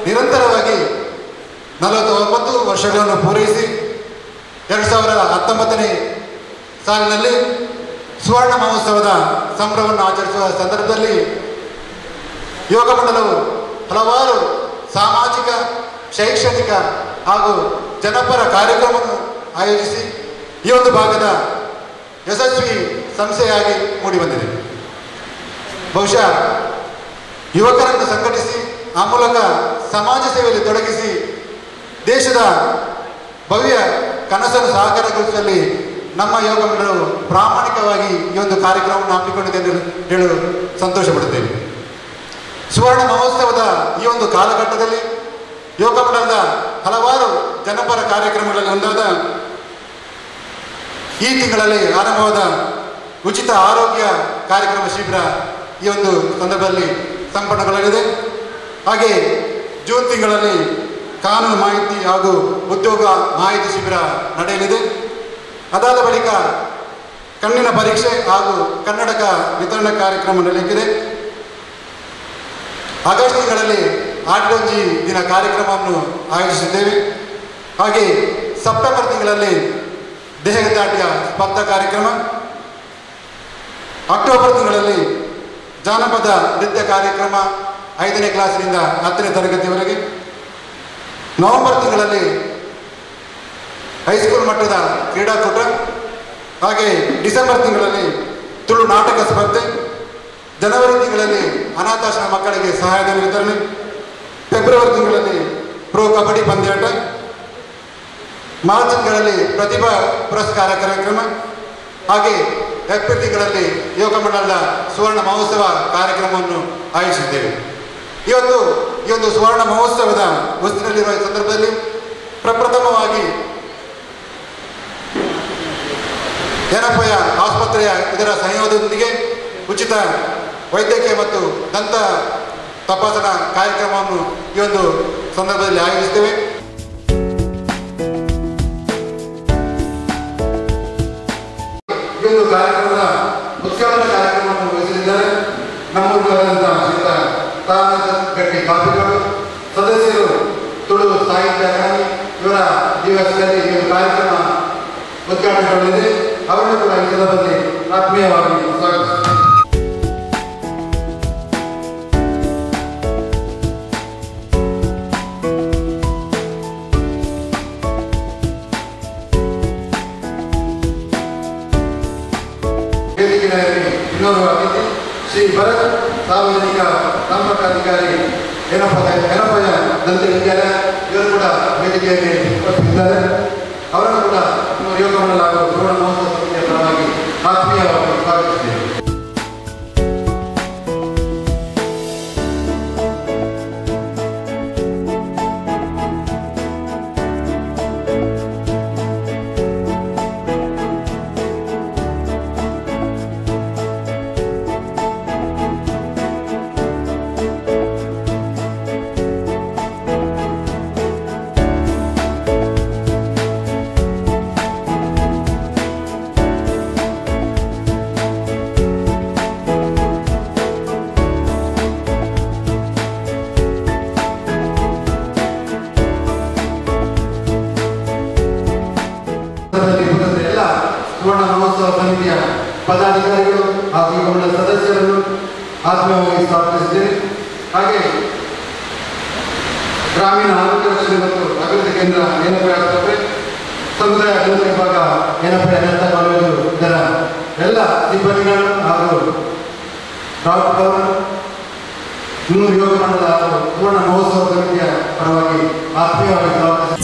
ನಿರಂತರವಾಗಿ ನಲವತ್ತೊಂಬತ್ತು ವರ್ಷಗಳನ್ನು ಪೂರೈಸಿ ಎರಡು ಸಾವಿರದ ಹತ್ತೊಂಬತ್ತನೇ ಸಾಲಿನಲ್ಲಿ ಸುವರ್ಣ ಮಹೋತ್ಸವದ ಸಂಭ್ರಮವನ್ನು ಆಚರಿಸುವ ಸಂದರ್ಭದಲ್ಲಿ ಯೋಗ ಮಂಡಲವು ಹಲವಾರು ಸಾಮಾಜಿಕ ಶೈಕ್ಷಣಿಕ ಹಾಗೂ ಜನಪರ ಕಾರ್ಯಕ್ರಮವನ್ನು ಆಯೋಜಿಸಿ ಈ ಒಂದು ಭಾಗದ ಯಶಸ್ವಿ ಸಂಸ್ಥೆಯಾಗಿ ಮೂಡಿಬಂದಿದೆ ಬಹುಶಃ ಯುವಕರನ್ನು ಸಂಘಟಿಸಿ ಆ ಮೂಲಕ ಸಮಾಜ ಸೇವೆಯಲ್ಲಿ ತೊಡಗಿಸಿ ದೇಶದ ಭವ್ಯ ಕನಸನ್ನು ಸಾಕಾರಗೊಳಿಸುವಲ್ಲಿ ನಮ್ಮ ಯೋಗ ಮಂಡಲವು ಪ್ರಾಮಾಣಿಕವಾಗಿ ಈ ಒಂದು ಕಾರ್ಯಕ್ರಮವನ್ನು ಹಮ್ಮಿಕೊಂಡಿದೆ ಎಂದು ಹೇಳಲು ಸಂತೋಷ ಪಡುತ್ತೇವೆ ಸುವರ್ಣ ಮಹೋತ್ಸವದ ಈ ಒಂದು ಕಾಲಘಟ್ಟದಲ್ಲಿ ಯೋಗ ಮಂಡಲದ ಹಲವಾರು ಜನಪರ ಕಾರ್ಯಕ್ರಮಗಳಲ್ಲಿ ಒಂದಾದ ಈ ತಿಂಗಳಲ್ಲಿ ಆರಂಭವಾದ ಉಚಿತ ಆರೋಗ್ಯ ಕಾರ್ಯಕ್ರಮ ಶಿಬಿರ ಈ ಒಂದು ಸಂದರ್ಭದಲ್ಲಿ ಸಂಪನ್ನಗೊಳ್ಳಲಿದೆ ಹಾಗೆ ಜೂನ್ ತಿಂಗಳಲ್ಲಿ ಕಾನೂನು ಮಾಹಿತಿ ಹಾಗೂ ಉದ್ಯೋಗ ಮಾಹಿತಿ ಶಿಬಿರ ನಡೆಯಲಿದೆ ಅದಾದ ಬಳಿಕ ಕಣ್ಣಿನ ಪರೀಕ್ಷೆ ಹಾಗೂ ಕನ್ನಡಕ ವಿತರಣಾ ಕಾರ್ಯಕ್ರಮ ನಡೆಯಲಿದೆ ಆಗಸ್ಟ್ ತಿಂಗಳಲ್ಲಿ ಆಟೊಂಜಿ ದಿನ ಕಾರ್ಯಕ್ರಮವನ್ನು ಆಯೋಜಿಸಿದ್ದೇವೆ ಹಾಗೆ ಸೆಪ್ಟೆಂಬರ್ ತಿಂಗಳಲ್ಲಿ ದೇಹದಾಟಿಯ ಸ್ಪರ್ಧಾ ಕಾರ್ಯಕ್ರಮ ಅಕ್ಟೋಬರ್ ತಿಂಗಳಲ್ಲಿ ಜಾನಪದ ನೃತ್ಯ ಕಾರ್ಯಕ್ರಮ ಐದನೇ ಕ್ಲಾಸಿನಿಂದ ಹತ್ತನೇ ತರಗತಿಯವರೆಗೆ ನವೆಂಬರ್ ತಿಂಗಳಲ್ಲಿ ಹೈಸ್ಕೂಲ್ ಮಟ್ಟದ ಕ್ರೀಡಾಕೂಟ ಹಾಗೆ ಡಿಸೆಂಬರ್ ತಿಂಗಳಲ್ಲಿ ತುಳು ನಾಟಕ ಸ್ಪರ್ಧೆ ಜನವರಿ ತಿಂಗಳಲ್ಲಿ ಅನಾಥಾಶ್ರಮ ಮಕ್ಕಳಿಗೆ ಸಹಾಯಧನ ವಿತರಣೆ ಫೆಬ್ರವರಿ ತಿಂಗಳಲ್ಲಿ ಪ್ರೋ ಕಬಡ್ಡಿ ಪಂದ್ಯಾಟ ಮಾರ್ಚ್ ತಿಂಗಳಲ್ಲಿ ಪ್ರತಿಭಾ ಪುರಸ್ಕಾರ ಕಾರ್ಯಕ್ರಮ ಹಾಗೆ ಏಪ್ರಿಲ್ ತಿಂಗಳಲ್ಲಿ ಯೋಗ ಮಂಡಲದ ಸುವರ್ಣ ಮಹೋತ್ಸವ ಕಾರ್ಯಕ್ರಮವನ್ನು ಆಯೋಜಿಸಿದ್ದೇವೆ ಇವತ್ತು ಈ ಒಂದು ಸುವರ್ಣ ಮಹೋತ್ಸವದ ಹೊಸ್ತಿನಲ್ಲಿರುವ ಈ ಸಂದರ್ಭದಲ್ಲಿ ಪ್ರಪ್ರಥಮವಾಗಿ ಏನಪ್ಪಯ್ಯ ಆಸ್ಪತ್ರೆಯ ಇದರ ಸಂಯೋಗದೊಂದಿಗೆ ಉಚಿತ ವೈದ್ಯಕೀಯ ಮತ್ತು ದಂತ ತಪಾಸಣಾ ಕಾರ್ಯಕ್ರಮವನ್ನು ಈ ಒಂದು ಸಂದರ್ಭದಲ್ಲಿ ಆಯೋಜಿಸ್ತೇವೆ ಈ ಒಂದು ಕಾರ್ಯಕ್ರಮದ ಉದ್ಘಾಟನಾ ಕಾರ್ಯಕ್ರಮವನ್ನು ವಹಿಸಲಿದ್ದಾರೆ ನಮ್ಮೂರಿನವರಾದಂತಹ ಶ್ರೀಯುತ ತಾರಾನಾಥ ಗಟ್ಟಿ ಕಾಪಿಗಳು ಸದಸ್ಯರು ತುಳು ಸಾಹಿತ್ಯ ಅಕಾಡೆಮಿ ಇವರ ದಿವಸದಲ್ಲಿ ಈ ಒಂದು ಕಾರ್ಯಕ್ರಮ ಉದ್ಘಾಟನೆಗೊಳ್ಳಲಿದೆ ಅವರನ್ನು ಕೂಡ ಈ ಸಂದರ್ಭದಲ್ಲಿ ಆತ್ಮೀಯವಾಗಿ ಸ್ವಾಗತಿಸುತ್ತೇನೆ ವೇದಿಕೆಯಲ್ಲಿ ಇನ್ನೋರ್ವ ಅತಿಥಿ ಶ್ರೀ ಭರತ್ ಸಾರ್ವಜನಿಕ ಸಂಪರ್ಕಾಧಿಕಾರಿ ಏನಪ್ಪ ಏನಪ್ಪಯ್ಯ ದಂತ ವಿದ್ಯಾಲಯ ಇವರು ಕೂಡ ವೇದಿಕೆಯಲ್ಲಿ ಉಪಸ್ಥಿತಿದ್ದಾರೆ ಅವರನ್ನು ಕೂಡ ನಮ್ಮ ಯೋಗ ಮಂಡಲ ಹಾಗೂ ಸುವರ್ಣ ಮಹೋತ್ಸವ ಸಮಿತಿಯ ಪರವಾಗಿ ಆತ್ಮೀಯವಾಗಿ ಸ್ವಾಗತಿಸಿದ್ದೇವೆ ಸಂದರ್ಭದಲ್ಲಿ ಉಪಸ್ಥಿತ ಎಲ್ಲ ಸುವರ್ಣ ಮಹೋತ್ಸವ ಸಮಿತಿಯ ಪದಾಧಿಕಾರಿಗಳು ಹಾಗೂ ಯೋಗ ಮಂಡಲ ಸದಸ್ಯರನ್ನು ಆತ್ಮೀಯವಾಗಿ ಸ್ವಾಗತಿಸಿದ್ದೇನೆ ಹಾಗೆ ಗ್ರಾಮೀಣ ಆರೋಗ್ಯ ರಕ್ಷಣೆ ಮತ್ತು ಅಭಿವೃದ್ಧಿ ಕೇಂದ್ರ ಏನಪ್ಪ ಆಸ್ಪತ್ರೆ ಸಮುದಾಯ ಅಭಿವೃದ್ಧಿ ವಿಭಾಗ ಏನಪ್ಪ ಅನಂತ ಕಾಲೇಜು ಇದರ ಎಲ್ಲ ಸಿಬ್ಬಂದಿಗಳು ಹಾಗೂ ಡಾಕ್ಟರ್ ಅವರು ಇನ್ನೂರು ಯೋಗ ಮಂಡಲ ಹಾಗೂ ಸುವರ್ಣ ಮಹೋತ್ಸವ ಸಮಿತಿಯ ಪರವಾಗಿ ಆತ್ಮೀಯವಾಗಿ ಸ್ವಾಗತಿಸಿ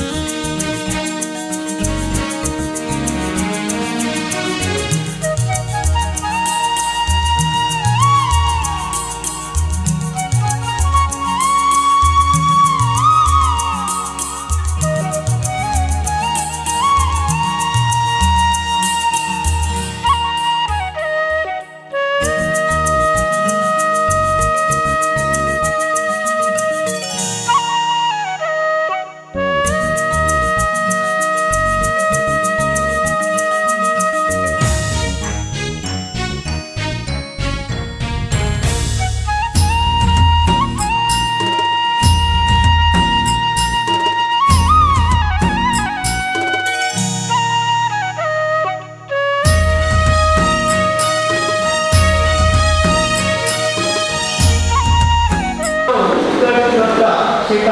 Thank ಸೀತಾ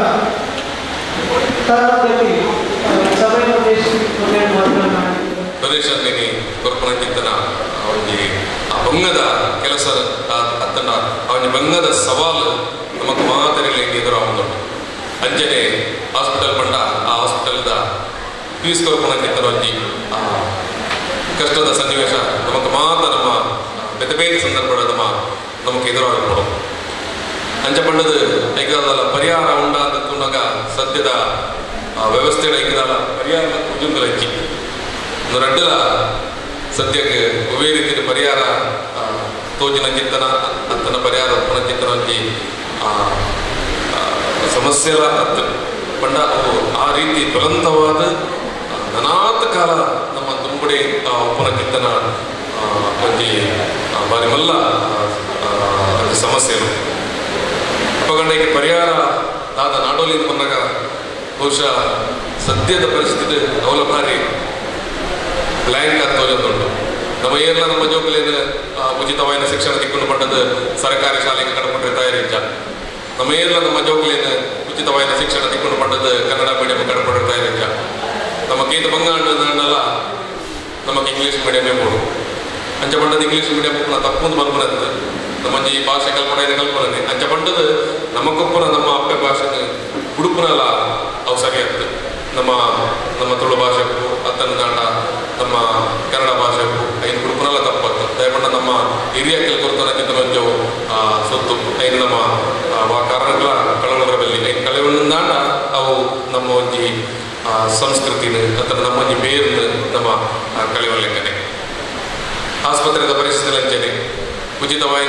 ತರಗತಿ ಸಭೆ ಉದ್ದೇಶಿಸಿ ಒಂದೆರಡು ಮಾತುಗಳನ್ನು ಮಾಡಿ ಡೊನೇಷನ್ ನೀನಿ ಕೊರ್ಪಣಕ್ಕಿಂತನ ಅವನಿಗೆ ಆ ಬಂಗದ ಕೆಲಸ ಅತ್ತನ ಅವನ ಬಂಗದ ಸವಾಲು ನಮಗೆ ಮಾದರಿಯಲ್ಲಿ ಎದುರಾಗುന്നുണ്ട് ಅಂಜನೆ ಹಾಸ್ಪಿಟಲ್ ಪಂಡ ಆ ಹಾಸ್ಪಿಟಲ್ದ ಫೀಸ್ ಕೊರ್ಪಣಕ್ಕಿಂತನ ಒಂಜಿ ಆ ಕಷ್ಟದ ಸನ್ನಿವೇಶ ನಮಗೆ ಮಾತ್ರ ನಮ್ಮ ಬೇತೆ ಬೇರೆ ಸಂದರ್ಭದ ನಮ್ಮ ನಮಗೆ ಎದುರಾಗಬಹುದು ಅಂಚ ಪಂಡದು ಐಕದಲ್ಲ ಪರಿಹಾರ ಉಂಡಾದಕ್ಕುನಾಗ ಸದ್ಯದ ಆ ವ್ಯವಸ್ಥೆಗಳ ಐಕದಲ್ಲ ಪರಿಹಾರ ಉದ್ಯಮದ ಹೆಚ್ಚಿ ಒಂದು ರಡ್ಡಲ ಸದ್ಯಕ್ಕೆ ಒವೇ ರೀತಿಯ ಪರಿಹಾರ ಆ, ತೋಜಿನ ಚಿಂತನ ಅಂತನ ಪರಿಹಾರ ಉತ್ಪನ್ನ ಚಿಂತನ ಒಂಜಿ ಆ, ಆ, ಸಮಸ್ಯೆಲ ಅತ್ತ ಪಂಡ ಅವು ಆ ರೀತಿ ದುರಂತವಾದ ಆ, ನನಾತ ಕಾಲ ನಮ್ಮ ತುಂಬುಡೆ ಆ ಉಪ್ಪನ ಚಿಂತನ ಆ, ಒಂಜಿ ಆ, ಬಾರಿ ಮಲ್ಲ ಆ, ಒಂದು ಸಮಸ್ಯೆಗಳು ಅಪಗಂಡಕ್ಕೆ ಪರಿಹಾರ ಆದ ನಾಡೋಲಿ ಬಂದಾಗ ಬಹುಶಃ ಸದ್ಯದ ಪರಿಸ್ಥಿತಿ ಅವಲ ಭಾರಿ ಬ್ಲ್ಯಾಂಕ್ ಆಗ್ತೋಜೊಂದುಂಟು ನಮ್ಮ ಏರ್ಲ ನಮ್ಮ ಜೋಕುಲೇನು ಉಚಿತವಾದ ಶಿಕ್ಷಣ ತಿಕ್ಕೊಂಡು ಪಟ್ಟದ್ದು ಸರ್ಕಾರಿ ಶಾಲೆಗೆ ಕಡಪಟ್ಟರೆ ತಯಾರಿಜ್ಜ ನಮ್ಮ ಏರ್ಲ ನಮ್ಮ ಜೋಕುಲೇನು ಉಚಿತವಾದ ಶಿಕ್ಷಣ ತಿಕ್ಕೊಂಡು ಪಟ್ಟದ್ದು ಕನ್ನಡ ಮೀಡಿಯಂ ಕಡಪಟ್ಟರೆ ತಯಾರಿಜ್ಜ ನಮ್ಮ ಕೇಂದ್ರ ಬಂಗಾಳದನ್ನೆಲ್ಲ ನಮಗೆ ಇಂಗ್ಲೀಷ್ ಮೀಡಿಯಮೇ ಬೋಡು ಅಂಚ ಪಂಡದ ಇಂಗ್ಲೀಷ್ ಮೀಡಿಯಂ ಪುನಃ ತಪ್ಪೊಂದು ಬರ್ಬನದ್ದು ನಮ್ಮ ಈ ಭಾಷೆ ಕಲ್ಪನೆ ಇದೆ ಕಲ್ಪನೆ ಅಂಚ ಪಂಡದ ನಮಗೊಪ್ಪನ ನಮ್ಮ ಅಪ್ಪೆ ಭಾಷೆ ಉಡುಪುನಲ್ಲ ಅವು ಸರಿಯಾಗ್ತದೆ ನಮ್ಮ ನಮ್ಮ ತುಳು ಭಾಷೆ ಅತ್ತನ ದಾಂಡ ನಮ್ಮ ಕನ್ನಡ ಭಾಷೆ ಐದು ಉಡುಪುನಲ್ಲ ತಪ್ಪಾಗ್ತದೆ ದಯಪಂಡ ನಮ್ಮ ಹಿರಿಯ ಕೆಲ ಕೊರತನಕ್ಕಿಂತ ಕೊಂಚವು ಆ, ಸೊತ್ತು ಐದು ನಮ್ಮ ಆ, ವಾ ಕಾರಣಗಳ ಕಳವಳರ ಬೆಲ್ಲಿ ಐದು ಕಳವಳಿಂದಾಂಡ ಅವು ನಮ್ಮ ಒಂಜಿ ಆ, ಸಂಸ್ಕೃತಿನ ಅಥವಾ ನಮ್ಮ ಒಂಜಿ ಬೇರ್ನ ನಮ್ಮ ಕಳೆವಲೆಕ್ಕನೆ ಆಸ್ಪತ್ರೆದ ಪರಿಸ್ಥಿತಿ ಅಂಚನೆ ಉಚಿತವಾದ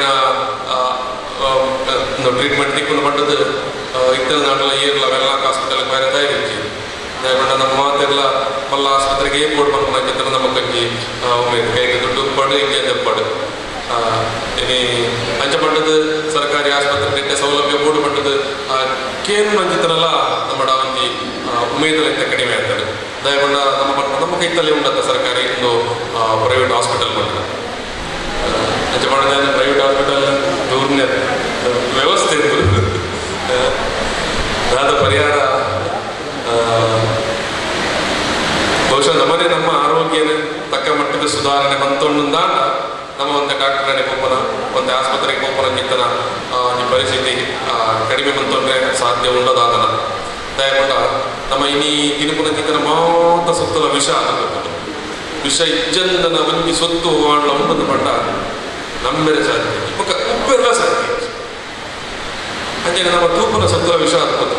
ಟ್ರೀಟ್ಮೆಂಟ್ ತಿಕ್ಕೊಂಡು ಪಟ್ಟದ್ದು ಇತ್ತಲ ನಾಡಲ ಏರ್ಲ ಅವೆಲ್ಲ ಹಾಸ್ಪಿಟಲ್ ಬೇರೆ ತಯಾರಿಸಿ ದಯಮಾಡ ನಮ್ಮ ಮಾತೆಲ್ಲ ಮಲ್ಲ ಆಸ್ಪತ್ರೆಗೆ ಏನ್ ಬೋರ್ಡ್ ಬರ್ಕೊಂಡು ಹಾಕಿದ್ರೆ ನಮ್ಮ ಕಜ್ಜಿ ಒಮ್ಮೆ ಕೈಗೆ ದುಡ್ಡು ಪಡು ಹಿಂಗೆ ಪಡು ಇನಿ ಅಂಚ ಪಟ್ಟದ್ದು ಸರ್ಕಾರಿ ಆಸ್ಪತ್ರೆ ನೆಟ್ಟೆ ಸೌಲಭ್ಯ ಬೋರ್ಡ್ ಪಟ್ಟದ್ದು ಕೇನ್ ಮಂಚಿತನಲ್ಲ ನಮ್ಮ ಒಂಜಿ ಉಮೇದಲ್ ಎಂತ ಕಡಿಮೆ ಆಗ್ತದೆ ದಯಮಾಡ ನಮ್ಮ ಪಟ್ಟ ನಮ್ಮ ಕೈತಲ್ಲಿ ಉಂಟತ್ತ ಸರ್ಕಾರಿ ಒಂದು ಪ್ರೈವೇಟ್ ಹಾಸ್ಪಿಟಲ್ ಮಾಡ್ತಾರೆ ಅಂಚ ಮಾಡಿದ ಪ್ರೈವೇಟ್ ಹಾಸ್ಪಿಟಲ್ ದೂರನೇ ವ್ಯವಸ್ಥೆ ಇತ್ತು ಅದಾದ ಪರಿಹಾರ ಆ, ಬಹುಶಃ ನಮ್ಮನೆ ನಮ್ಮ ಆರೋಗ್ಯನ ತಕ್ಕ ಮಟ್ಟದ ಸುಧಾರಣೆ ಬಂತೊಂಡ ನಮ್ಮ ಒಂದು ಡಾಕ್ಟರ್ನೇ ಹೋಗೋಣ ಒಂದು ಆಸ್ಪತ್ರೆಗೆ ಹೋಗೋಣ ಚಿಂತನ ಆ, ಈ ಪರಿಸ್ಥಿತಿ ಆ, ಕಡಿಮೆ ಬಂತೊಂದ್ರೆ ಸಾಧ್ಯ ಉಂಡದಾದನ ದಯಮಾಡ ನಮ್ಮ ಇನಿ ತಿರುಪುನ ಚಿಂತನ ಮಾತ್ರ ಸುತ್ತಲ ವಿಷ ಆಗಬೇಕು ವಿಷ ಇಜ್ಜಂದನ ಒಂಜಿ ಸೊತ್ತು ಆಡ್ಲ ಉಂಟದ ಪಟ್ಟ ನಮ್ಮೆರೆ ಸಾಧ್ಯ ಮುಖ ಉಪ್ಪೆಲ್ಲ ಸಾಧ್ಯ ಅಂಚನೆ ನಮ್ಮ ತೂಪನ ಸುತ್ತಲ ವಿಷ ಆಗ್ಬೋದು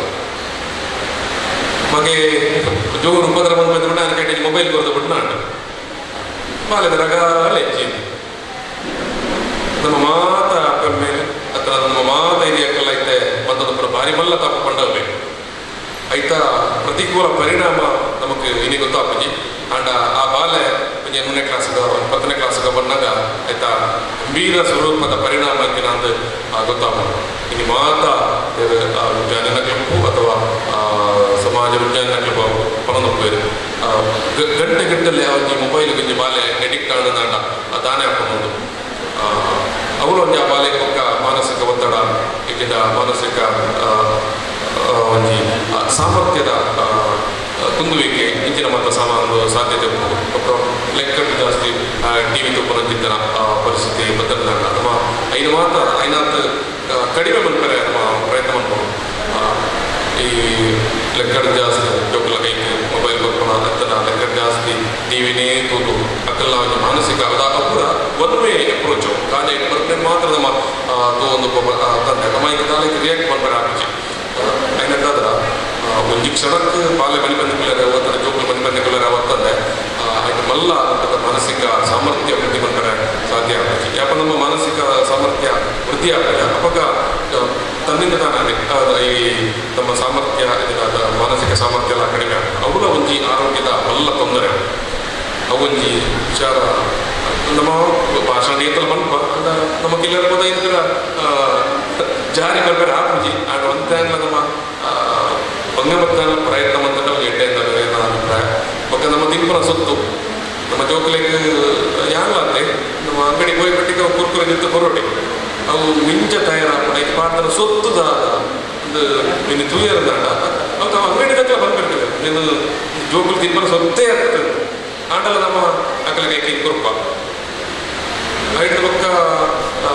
ಮಗೆ ಜೋರು ಉಪದ್ರ ಬಂದು ಬಂದು ನಾನು ಕಟ್ಟಿಗೆ ಮೊಬೈಲ್ ಕೊರದು ಬಿಟ್ಟು ನಾನು ಬಾಲ್ಯದ ರಗಾಲ ಹೆಚ್ಚಿಂది ನಮ್ಮ ಮಾತ ಅಕ್ಕನ ಮೇಲೆ ಅಥವಾ ನಮ್ಮ ಮಾತ ಹಿರಿಯಕ್ಕಲ್ಲ ಐತೆ ಬಂದದ್ದು ಕೂಡ ಭಾರಿ ಮಲ್ಲ ತಪ್ಪಿಕೊಂಡೋಗ್ಬೇಕು ಐತ ಪ್ರತಿಕೂಲ ಪರಿಣಾಮ ನಮಗೆ ಇನಿ ಗೊತ್ತಾಗ್ತದೆ ಅಂಡ ಆ ಬಾಲೆ ಒಂಜಿ ಎಣ್ಣೆ ಕ್ಲಾಸ್ಗ ಹತ್ತನೇ ಕ್ಲಾಸ್ಗ ಬಂದಾಗ ಆಯ್ತಾ ಗಂಭೀರ ಸ್ವರೂಪದ ಪರಿಣಾಮ ನಂದು ಗೊತ್ತಾಗ್ಬೋದು ಇನಿ ಮಾತ ಆ, ವಿಜ್ಞಾನ ಕ್ಲಬ್ಬು ಅಥವಾ ಆ, ಸಮಾಜ ವಿಜ್ಞಾನ ಕ್ಲಬ್ ಪರந்து ಹೋಗ್ಬೋದು ಗಂಟೆ ಗಂಟೆಲ್ಲಿ ಅವನಿಗೆ ಮೊಬೈಲ್ ಒಂಜಿ ಬಾಲೆ ಎಡಿಕ್ಟ್ ಆಡದಾಂಡ ಆ ದಾನೆ ಹಾಕೊಂಡು ಅವಳು ಒಂಜಿ ಆ ಬಾಲೆ ಒಕ್ಕ ಮಾನಸಿಕ ಒತ್ತಡ ಇಟ್ಟಿದ ಮಾನಸಿಕ ಆ, ಆ, ಒಂಜಿ ಆ, ಸಾಮರ್ಥ್ಯದ ಆ, ಆ, ಕುಂದುವಿಕೆ ಇಂಚಿನ ಮಾತ್ರ ಸಾಮಾನು ಸಾಧ್ಯತೆ ಉಂಟು ಒಬ್ಬ ಲೆಕ್ಕಟ್ಟು ಜಾಸ್ತಿ ಟಿ ವಿ ತುಪ್ಪನ ಚಿಂತನ ಆ, ಪರಿಸ್ಥಿತಿ ಬದಲಾಗ ನಮ್ಮ ಐದು ಮಾತ್ರ ಐನಾತ್ ಕಡಿಮೆ ಬಂದರೆ ನಮ್ಮ ಪ್ರಯತ್ನ ಮಾಡ್ಬೋದು ಆ, ಈ ಲೆಕ್ಕಡ್ ಜಾಸ್ತಿ ಜೋಕುಲ ಕೈಗೆ ಮೊಬೈಲ್ ಬರ್ಕೊಂಡು ಅದನ್ನ ಲೆಕ್ಕಡ್ ಜಾಸ್ತಿ ಟಿವಿನೇ ತೂತು ಅಕ್ಕಲ್ಲ ಒಂದು ಮಾನಸಿಕ ಅದ ಅಪುರ ಒನ್ ವೇ ಅಪ್ರೋಚ್ ಕಾಜೆ ಬರ್ತೆ ಮಾತ್ರ ನಮ್ಮ ಆ, ತೋ ಒಂದು ತಂದೆ ನಮ್ಮ ಈಗ ತಾಲೂಕು ರಿಯಾಕ್ಟ್ ಮಾಡ್ತಾರೆ ಆಪಿಚೆ అయినట్టు ಒಂಜಿ ಕ್ಷಣಕ್ಕೆ ಬಾಲ್ಯ ಬಲಿ ಬಂದಿಕೊಳ್ಳಾರೆ ಅವತ್ತರ ಜೋಕುಲು ಬಲಿ ಬಂದಿಕೊಳ್ಳಾರೆ ಅವತ್ತಂದೆ ಆಯ್ತು ಮಲ್ಲ ಅಂತದ ಮಾನಸಿಕ ಸಾಮರ್ಥ್ಯ ವೃದ್ಧಿ ಬಂದರೆ ಸಾಧ್ಯ ಆಗ್ತದೆ ಯಾಕ ನಮ್ಮ ಮಾನಸಿಕ ಸಾಮರ್ಥ್ಯ ವೃದ್ಧಿ ಆಗ್ತದೆ ಅವಾಗ ಆ, ತನ್ನಿಂದ ತಾನೇ ಆ, ಈ ನಮ್ಮ ಸಾಮರ್ಥ್ಯ ಇದಾದ ಮಾನಸಿಕ ಸಾಮರ್ಥ್ಯ ಎಲ್ಲ ಕಡಿಮೆ ಆಗ್ತದೆ ಅವುಲ ಒಂಜಿ ಆರೋಗ್ಯದ ಮಲ್ಲ ತೊಂದರೆ ಅವೊಂಜಿ ವಿಚಾರ ನಮ್ಮ ಭಾಷಣ ನೀತಲ ಮಲ್ಪ ಅಂದ ನಮ್ಮ ಕಿಲ್ಲರ ಪದ ಇಂದ್ರ ಜಾರಿ ಬರ್ಬೇರೆ ಆಪುಜಿ ಆಗ ಒಂದಾಗ್ಲ ನಮ್ಮ ಆ, ಭಂಗಮತ್ತಾನ ಪ್ರಯತ್ನ ಮಂತ್ರ ಎಡ್ಡೆ ಅಂತ ನನ್ನ ಅಭಿಪ್ರಾಯ ಬೊಕ್ಕ ನಮ್ಮ ತಿಂಪುರ ಸೊತ್ತು ನಮ್ಮ ಜೋಕಲಿಗೆ ಯಾರು ಅಂತೆ ನಮ್ಮ ಅಂಗಡಿಗೆ ಹೋಗಿ ಪಟ್ಟಿಗೆ ಕುರ್ಕುರೆ ನಿಂತು ಬರೋಡಿ ಅವು ಮಿಂಚ ತಯಾರಾಗ್ಬಿಡ ಇದು ಪಾತ್ರ ಸೊತ್ತುದ ಒಂದು ಅದು ನಿನ್ನ ತುಯ್ಯರ್ ಅಂದಾಡ ಅವ್ರು ಅಂಗಡಿ ತಕ್ಕ ಬಂದ್ಬಿಡ್ತದೆ ನೀನು ಜೋಗುಲ್ ತಿನ್ಬರ ಸೊತ್ತೇ ಆಗ್ತದೆ ಆಟಲ ನಮ್ಮ ಅಕಲ ಕೈ ಕೈ ಕುರುಪ ಐದು ಪಕ್ಕ ಆ,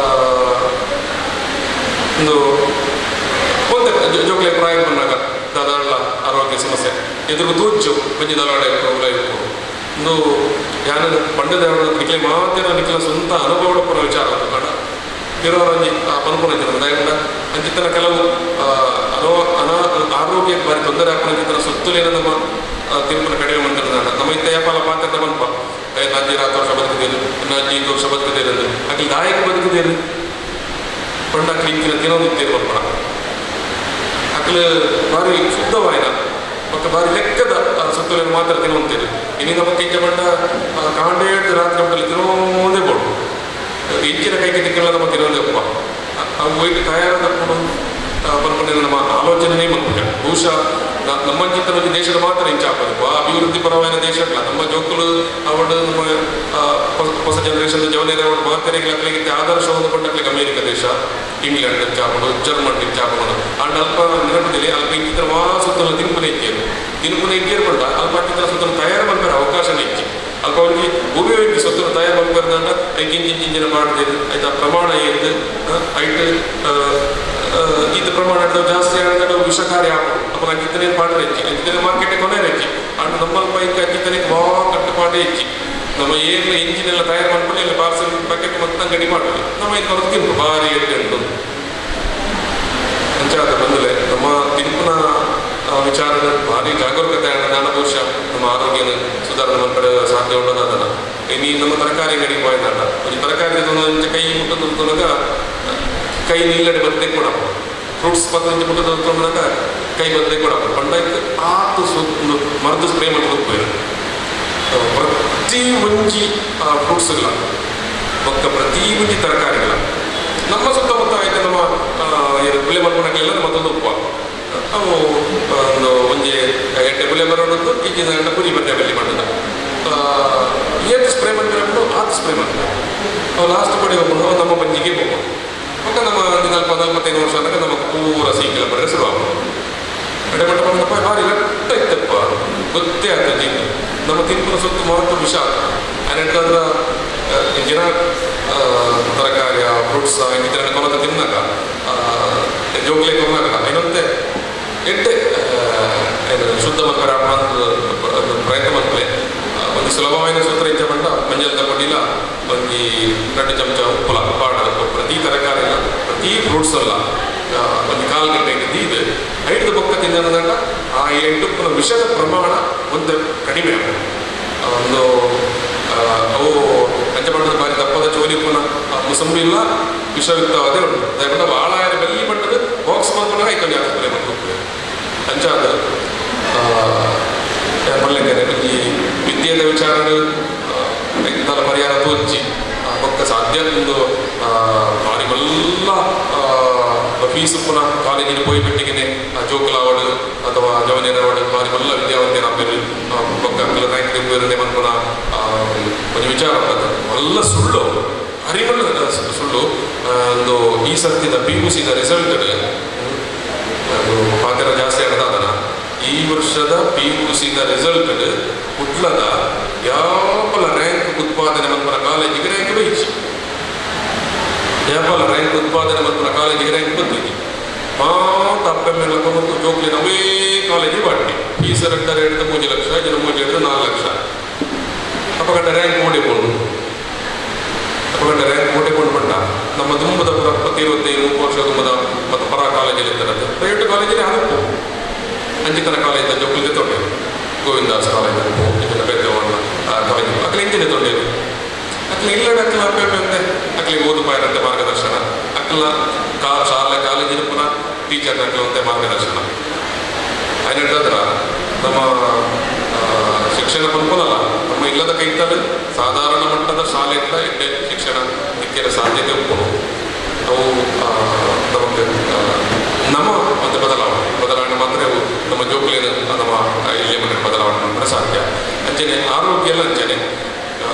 ಒಂದು ಒಂದೇ ಜೊ- ಜೋಕ್ಲೆ ಪ್ರಾಯ ಬಂದಾಗ ದಾದಾಳ ಆರೋಗ್ಯ ಸಮಸ್ಯೆ ಎದುರು ತೂಚು ಬಂಜಿ ದಾಲಾಡೆ ಉಲ ಇಪ್ಪು ಒಂದು ಯಾನ ಪಂಡದ ನಿಕ್ಲೆ ಮಾತ್ರ ನಿಕ್ಲ ಸ್ವಂತ ಅನುಭವ ಪುರ ವಿಚಾರ ಅಂತ ಕಾಣ ಇರೋರಂಜಿ ಪನ್ಪುನ ಇದ್ದಾರೆ ದಯವಿಟ್ಟ ಅಂಚಿತ್ತನ ಕೆಲವು ಆ, ಅನೋ ಅನ ಆರೋಗ್ಯಕ್ಕೆ ಬಾರಿ ತೊಂದರೆ ಹಾಕೊಂಡಿದ್ದ ಸುತ್ತಲಿನ ನಮ್ಮ ಆ, ತಿರುಪನ ಕಡಿಮೆ ಮಾಡ್ತಾರೆ ನಮ್ಮ ಇತ್ತ ಯಾಪಲ ಪಾತ್ರದ ಪನ್ಪ ಏ, ನಾಜಿ ರಾತ್ ವರ್ಷ ಬದುಕಿದ್ದೇನೆ ನಾಜಿ ಐದು ವರ್ಷ ಬದುಕಿದ್ದೇನೆ ಅಂದ್ರೆ ಅಲ್ಲಿ ದಾಯಕ ಬದುಕಿದ್ದೇನೆ ಪಂಡ ಕ್ಲಿಂಕಿನ ದಿನನಿತ್ಯ ಪಂಪಣ ಅಕ್ಲು ಬಾರಿ ಶುದ್ಧವಾಯಿನ ಮತ್ತು ಬಾರಿ ಲೆಕ್ಕದ ಆ ಸುತ್ತಲಿನ ಮಾತ್ರ ತಿನ್ನುವಂತೇವೆ ಇನ್ನು ನಮ್ಮ ಕೈಗೆ ಬಂಡ ಕಾಂಡೇಡ್ ರಾತ್ರಿ ಮಟ್ಟಲ್ಲಿ ತಿನ್ನೋದೇ ಬೋಡು ಇಂಚಿನ ಕೈಗೆ ತಿಕ್ಕಲ್ಲ ನಮ್ಮ ತಿನ್ನೋದೇ ಅಪ್ಪ ಅವು ವೈಟ್ ತಯಾರ ತಕೊಂಡು ಬರ್ಕೊಂಡಿರೋ ನಮ್ಮ ಆಲೋಚನೆನೇ ಮಾಡ್ಬಿಟ್ಟೆ ಬಹುಶಃ ನ- ನಮ್ಮ ಚಿಂತನೆ ದೇಶದ ಮಾತ್ರ ಇಂಚ ಹಾಕೋದು ಆ ಅಭಿವೃದ್ಧಿ ಪರವಾದ ದೇಶ ಅಲ್ಲ ನಮ್ಮ ಜೋಕುಲು ಅವಡು ನಮ್ಮ ಆ, ಹೊಸ- ಹೊಸ ಜನರೇಷನ್ ಜವನೇರ ಅವಡು ಮಾತರಿಗಳಿಗೆ ಆದರ್ಶವನ್ನು ಕೊಟ್ಟಕ್ಕೆ ಅಮೇರಿಕ ದೇಶ ಇಂಗ್ಲೆಂಡ್ ಚಾಪಡು ಜರ್ಮನ್ ಚಾಪಡು ಅಂಡ್ ಅಲ್ಪ ನೆನಪದಲ್ಲಿ ಅಲ್ಪ ಇಂಚಿತ್ರ ಮಾ ಸುತ್ತಲ ತಿನ್ಪುನ ಇಕ್ಕೇರು ತಿನ್ಪುನ ಇಕ್ಕೇರು ಬಂದ ಅಲ್ಪ ಇಂಚಿತ್ರ ಸುತ್ತಲ ತಯಾರು ಮಾಡ್ತಾರೆ ಅವಕಾಶನೇ ಇಚ್ಚಿ ಅಲ್ಪ ಅವರಿಗೆ ಉಪಯೋಗಿ ಸುತ್ತಲ ತಯಾರು ಮಾಡ್ಬಾರ್ದಂಡ ಐದು ಇಂಚಿನ ಇಂಜಿನ ಮಾಡಿದೆ ಆಯ್ತಾ ಪ್ರಮಾಣ ಏದು ಐಟ್ ಇದು ಪ್ರಮಾಣ ಜಾಸ್ತಿ ಆಗಿದ್ರೆ ವಿಷಕಾರಿ ಹಾಕೋದು ಅಪ್ಪ ಅಂಚಿತ್ತನೇ ಪಾಡ್ರೆ ಹೆಚ್ಚಿ ಅಂಚಿತ್ತನೇ ಮಾರ್ಕೆಟ್ ಕೊನೆ ಹೆಚ್ಚಿ ಅಂಡ್ ನಮ್ಮಲ್ಲಿ ಬೈಕ್ ಅಂಚಿತ್ತನೇ ಬಾ ಕಟ್ಟುಪಾಡು ಹೆಚ್ಚಿ ನಮ್ಮ ಏನು ಇಂಜಿನ್ ಎಲ್ಲ ತಯಾರು ಮಾಡ್ಕೊಂಡು ಎಲ್ಲ ಪಾರ್ಸಲ್ ಪ್ಯಾಕೆಟ್ ಮತ್ತೆ ಅಂಗಡಿ ಮಾಡ್ತೀವಿ ನಮ್ಮ ಇದು ಹೊರತು ತಿಂತು ಭಾರಿ ಎಡ್ಡೆ ಉಂಟು ಅಂಚಾದ ಬಂದಲೆ ನಮ್ಮ ತಿರುಪನ ವಿಚಾರದ ಭಾರಿ ಜಾಗರೂಕತೆ ಜ್ಞಾನ ಬಹುಶಃ ನಮ್ಮ ಆರೋಗ್ಯನ ಸುಧಾರಣೆ ಮಾಡ್ತಾರೆ ಸಾಧ್ಯ ಉಂಟದ ಇನ್ನು ಈ ನಮ್ಮ ತರಕಾರಿ ಅಂಗಡಿ ಹೋಯ್ತಾಡ ಒಂದು ತರಕಾರಿ ಒಂದು ಕೈ ಮುಟ್ಟದ ತೊಂದಾಗ ಕೈ ನಿಲ್ಲಡೆ ಬದ್ದೆ ಕೂಡ ಫ್ರೂಟ್ಸ್ ಪತ್ತಂಚು ಮುಟ್ಟದ ತೊಂದಾಗ ಕೈ ಬದ್ದೆ ಕೂಡ ಪಂಡಕ್ಕೆ ಆತು ಸು ಒಂದು ಮರದು ಸ್ಪ್ರೇ ಮಾಡಿ ಹೋಗ್ಬೋದು ಪ್ರತಿ ಮುಂಜಿ ಫ್ರೂಟ್ಸ್ಗಳ ಒಕ್ಕ ಪ್ರತಿ ಮುಂಜಿ ತರಕಾರಿಗಳ ನಮ್ಮ ಸುತ್ತಮುತ್ತ ಆಯ್ತು ನಮ್ಮ ಆ, ಏನು ಬೆಳೆ ಮಲ್ಪಣಕ್ಕೆಲ್ಲ ಮತ್ತೊಂದು ಉಪ್ಪ ಅವು ಆ, ಒಂದು ಒಂಜಿ ಎಡ್ಡೆ ಬೆಲೆ ಬರೋದು ಈಗಿನ ಗಂಟ ಕುರಿ ಬಟ್ಟೆ ಬೆಲೆ ಮಾಡಿದ ಏತ್ ಸ್ಪ್ರೇ ಮಾಡ್ತಾರೆ ಆತ್ ಸ್ಪ್ರೇ ಮಾಡ್ತಾರೆ ಅವು ಲಾಸ್ಟ್ ಕಡೆ ಹೋಗ್ಕೊಂಡು ನಮ್ಮ ಬಂಜಿಗೆ ಹೋಗ್ಬೋದು ಅವಾಗ ನಮ್ಮ ನಾಲ್ಕು ನಲ್ವತ್ತೈದು ವರ್ಷ ಆದಾಗ ನಮಗೆ ಪೂರ ಸೀಕಲ ಬರೆದ್ರೆ ಶುರುವಾಗ್ಬೋದು ಎಡೆಮಟ್ಟ ಬಂದಪ್ಪ ಭಾರಿ ಗಟ್ಟ ಇತ್ತಪ್ಪ ಗೊತ್ತೇ ಆಗ್ತದೆ ಇದು ನಮ್ಮ ತಿನ್ಪುನ ಸುತ್ತ ಮಹತ್ವ ವಿಷ ಅನೆಂಟಾದ್ರ ಜನ ಆ, ತರಕಾರಿ ಫ್ರೂಟ್ಸ್ ಇದರ ಕೊಲಕ ತಿನ್ನಾಗ ಜೋಗ್ಲೆ ಕೊನಾಗ ಇನ್ನೊಂದೇ ಎಡ್ಡೆ ಆ, ಏನು ಶುದ್ಧ ಮಕ್ಕಳ ಒಂದು ಒಂದು ಪ್ರಯತ್ನ ಮಾಡ್ತಾರೆ ಒಂದು ಸುಲಭమైన ಸೂತ್ರ ಇಚ್ಛೆ ಬಂದ ಮಂಜಲ್ ತಗೊಂಡಿಲ್ಲ ಒಂದು ಎರಡು ಚಮಚ ಉಪ್ಪುಲ ಪಾಡ ಪ್ರತಿ ತರಕಾರಿ ಪ್ರತಿ ಫ್ರೂಟ್ಸ್ ಅಲ್ಲ ಆ, ಒಂದು ಕಾಲು ಗಂಟೆ ಇದ್ದು ಇದು ಐದು ಪಕ್ಕ ತಿನ್ನೋದಂಡ ಆ ಎಂಟು ಉಪ್ಪಿನ ವಿಷದ ಪ್ರಮಾಣ ಒಂದು ಕಡಿಮೆ ಆಗುತ್ತೆ. ಆ, ಒಂದು ಆ, ಅವು ಪಂಚಮಂಡದ ಬಾರಿ ದಪ್ಪದ ಚೋಲಿ ಉಪ್ಪಿನ ಆ, ಮುಸಂಬಿ ಇಲ್ಲ ವಿಷಯುಕ್ತವಾದೇ ಉಂಟು ದಯವಿಟ್ಟು ಭಾಳ ಬೆಲ್ಲಿ ಮಟ್ಟದ ಬಾಕ್ಸ್ ಮಾಡ್ಕೊಂಡಾಗ ಐತಲ್ಲಿ ಹಾಕ್ತಾರೆ ಮತ್ತು ಅಂಚಾದ ಪಲ್ಲೆಕರೆ ಈ ವಿದ್ಯೆದ ವಿಚಾರಗಳು ಇಂಥಲ್ಲ ಪರಿಹಾರ ತೋಚಿ ಪಕ್ಕ ಸಾಧ್ಯ ಒಂದು ಆ, ಭಾರಿ ಮಲ್ಲ ಫೀಸ್ ಪುನಃ ಕಾಲೇಜಿನ ಪೋಯಿ ಬಿಟ್ಟಿಗೆ ಜೋಕುಲಾವಡು ಅಥವಾ ಜವನೇನವಾಡು ಭಾರಿ ಮಲ್ಲ ವಿದ್ಯಾವಂತೇನ ಬೇರೆ ಪಕ್ಕ ರ್ಯಾಂಕ್ ತೆಗೆದಿರದೆ ಮನ್ಪುನ ಒಂದು ವಿಚಾರ ಆಗ್ತದೆ ಮಲ್ಲ ಸುಳ್ಳು ಹರಿಮಲ್ಲ ಸುಳ್ಳು ಆ, ಒಂದು ಈ ಸರ್ತಿದ ಪಿ ಯು ಸಿದ ರಿಸಲ್ಟ್ ಅದು ಪಾತ್ರ ಜಾಸ್ತಿ ಆಗ್ತದನ ಈ ವರ್ಷದ ಪಿ ಯು ಸಿದ ರಿಸಲ್ಟ್ ಕುಟ್ಲದ ಯಾಪಲ ರ್ಯಾಂಕ್ ಉತ್ಪಾದನೆ ಮನ್ಪನ ಕಾಲೇಜಿಗೆ ರ್ಯಾಂಕ್ ಬೈಚಿ ಯಾಪಲ ರ್ಯಾಂಕ್ ಉತ್ಪಾದನೆ ಮನ್ಪನ ಕಾಲೇಜಿಗೆ ರ್ಯಾಂಕ್ ಬಂದಿದೆ ಮಾತ ಅಪ್ಪೆಮ್ಮೆಲ್ಲ ಕೊಂಡು ಜೋಕ್ಲಿ ನವೇ ಕಾಲೇಜಿಗೆ ಬಾಟಿ ಈ ಸರಟ್ಟರೆ ಹಿಡಿದು ಮೂರು ಲಕ್ಷ ಜನ ಮೂರು ಹಿಡಿದು ನಾಲ್ಕು ಲಕ್ಷ ಅಪ್ಪಗಂಡ ರ್ಯಾಂಕ್ ಓಡಿಕೊಂಡು ಅಪ್ಪಗಂಡ ರ್ಯಾಂಕ್ ಓಡಿಕೊಂಡು ಬಂಡ ನಮ್ಮ ದುಂಬದ ಪುರ ಪ್ರತಿ ಇರುವತ್ತೈದು ಮೂರು ವರ್ಷ ದುಂಬದ ಮತ್ತು ಪರ ಕಾಲೇಜಲ್ಲಿ ಇರ್ತಾರೆ ಪ್ರೈವೇಟ್ ಕಾಲೇಜಲ್ಲಿ ಅನುಪ್ಪು ಅಂಚಿತನ ಕಾಲೇಜ್ ಜೋಕ್ಲಿಗೆ ತೊಗೊಂಡು ಗೋವಿಂದಾಸ್ ಕಾಲೇಜ್ ಅನುಪ್ಪು ಇದನ್ನ ಬೇರೆವಣ್ಣ ಕಾಲೇಜ್ ಅಕ್ಲ ಇಂಜಿನ ತೊಗೊಂಡು ಅಕ್ಲ ಇಲ್ಲಡ ಅಕ್ಲ ಅಪ್ಪೆ ಅಂತೆ ಅಕ್ಲಿಗೆ ಓದು ಪಾಯರಂತೆ ಮಾರ್ಗದರ್ಶನ ಅಕ್ಲ ಕಾ ಶಾಲೆ ಕಾಲೇಜಿನ ಪುನಃ ಟೀಚರ್ ಅಕ್ಲಂತೆ ಮಾರ್ಗದರ್ಶನ അതിനെടുത്തത്ര ನಮ್ಮ ಆ, ಶಿಕ್ಷಣ ಪಂಪನಲ್ಲ ನಮ್ಮ ಇಲ್ಲದ ಕೈತಲ್ಲಿ ಸಾಧಾರಣ ಮಟ್ಟದ ಶಾಲೆಯಿಂದ ಎಡ್ಡೆ ಶಿಕ್ಷಣ ನಿತ್ಯದ ಸಾಧ್ಯತೆ ಉಂಟು ಅವು ಆ, ನಮಗೆ ಆ, ನಮ್ಮ ಒಂದು ಬದಲಾವಣೆ ಬದಲಾವಣೆ ಮಾತ್ರ ಅವು ನಮ್ಮ ಜೋಕುಲಿನ ನಮ್ಮ ಇಲ್ಲಿ ಮನೆ ಬದಲಾವಣೆ ಮಾತ್ರ ಸಾಧ್ಯ ಅಂಚನೆ ಆರೋಗ್ಯ ಎಲ್ಲ ಅಂಚನೆ ಆ,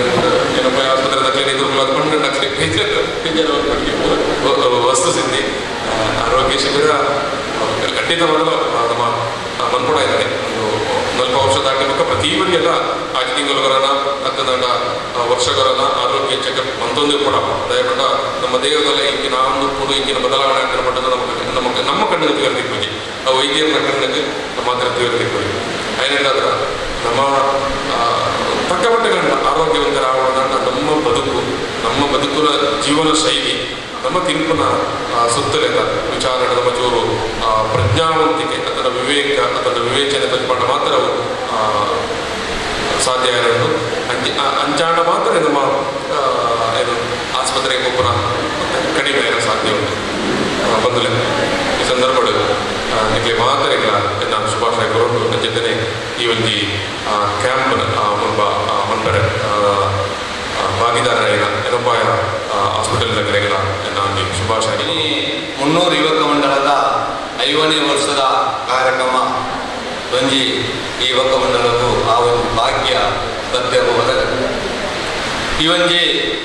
ಏನಪ್ಪ ಆಸ್ಪತ್ರೆ ತಕ್ಕಲಿ ನಿಂತು ಅದು ಕೊಂಡು ವಸ್ತು ಸಿದ್ಧಿ ಆ, ಆರೋಗ್ಯ ಶಿಬಿರ ಆ, ಖಂಡಿತ ಮೊದಲು ಆ, ನಮ್ಮ ಆ, ಮನ್ಪಡ ಇದ್ದಾರೆ ಒಂದು ನಲ್ಪ ವರ್ಷ ದಾಟಿಬೇಕು ಪ್ರತಿಯೊಬ್ಬರಿಗೆಲ್ಲ ಆಯ್ತು ತಿಂಗಳವರನ್ನ ಹತ್ತು ದಂಡ ವರ್ಷಗಳನ್ನ ಆರೋಗ್ಯ ಚೆಕಪ್ ಅಂತೊಂದು ಕೂಡ ದಯಪಟ್ಟ ನಮ್ಮ ದೇಹದಲ್ಲಿ ಇಂಕಿನ ಒಂದು ಪುಡು ಇಂಕಿನ ಬದಲಾವಣೆ ಆಗ್ತಿರೋ ಮಟ್ಟದ ನಮಗೆ ನಮ್ಮ ನಮ್ಮ ಕಣ್ಣಿಗೆ ತಿಳಿದಿರ್ಬೇಕು ಆ ವೈದ್ಯರ ಕಣ್ಣಿಗೆ ಮಾತ್ರ ತಿಳಿದಿರ್ಬೇಕು ಏನೇನಾದ್ರ ನಮ್ಮ ಆ, ತಕ್ಕ ಮಟ್ಟಿನ ಆರೋಗ್ಯವಂತರಾಗೋದಂತ ನಮ್ಮ ಬದುಕು ನಮ್ಮ ಬದುಕಿನ ಜೀವನ ಶೈಲಿ ನಮ್ಮ ತಿರುಪನ ಸುತ್ತಲಿನ ವಿಚಾರ ನಮ್ಮ ಚೂರು ಆ, ಪ್ರಜ್ಞಾವಂತಿಕೆ ಅದರ ವಿವೇಕ ಅದರ ವಿವೇಚನೆ ತಜ್ಞ ಮಾತ್ರ ಅವು, ಆ, ಸಾಧ್ಯ ಇರೋದು ಅಂಚೆ ಆ- ಅಂಚಾಣ ಮಾತ್ರ ನಮ್ಮ ಆ, ಏನು ಆಸ್ಪತ್ರೆಗೆ ಹೋಗೋಣ ಕಡಿಮೆ ಇರೋ ಸಾಧ್ಯ ಉಂಟು ಆ, ಬಂಧುಲೆ ಈ ಸಂದರ್ಭಗಳು ನಿಮಗೆ ಮಾತ್ರ ಇಲ್ಲ ನಾನು ಶುಭಾಶಯ ಕೊರಡು ನನ್ನ ಜೊತೆನೆ ಈ ಒಂದು ಕ್ಯಾಂಪ್ ಮುನ್ಪ ಮುನ್ಪರೆ ಭಾಗಿದಾರ ಎನಪಾಯ ಹಾಸ್ಪಿಟಲ್ ಕಡೆಗಳ ನಾನು ಶುಭಾಶಯ ಇಲ್ಲಿ ಮುನ್ನೂರು ಯುವಕ ಮಂಡಲದ ಐವನೇ ವರ್ಷದ ಕಾರ್ಯಕ್ರಮ ಒಂಜಿ ಈ ಯುವಕ ಮಂಡಲಕ್ಕೂ ಆ ಒಂದು ಭಾಗ್ಯ ಬದ್ದೆ ಒದಗ ಈ ಒಂಜಿ